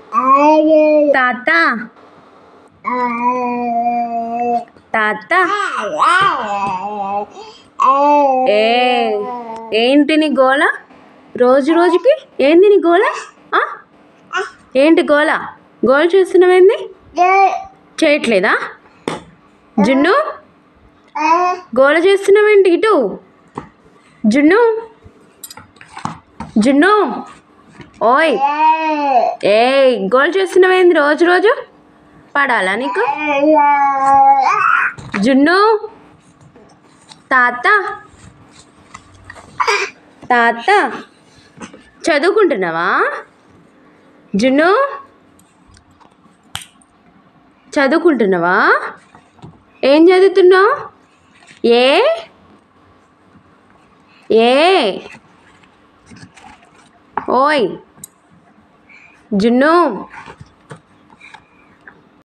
తాత తాత ఏ ఏంటి నీ గోల రోజు రోజుకి ఏంది నీ గోల ఆ? ఏంటి గోల గోల చేస్తున్నావేంది చేయట్లేదా జున్ను గోల చేస్తున్నావేంటి ఇటు జున్ను జున్ను ఓయ్ ఏ గోల్ చేస్తున్నావేంది రోజు రోజు పడాలా నీకు జున్ను తాత తాత చదువుకుంటున్నావా జున్ను చదువుకుంటున్నావా ఏం చదువుతున్నావు ఏ ఏ ఓయ్ జున్ను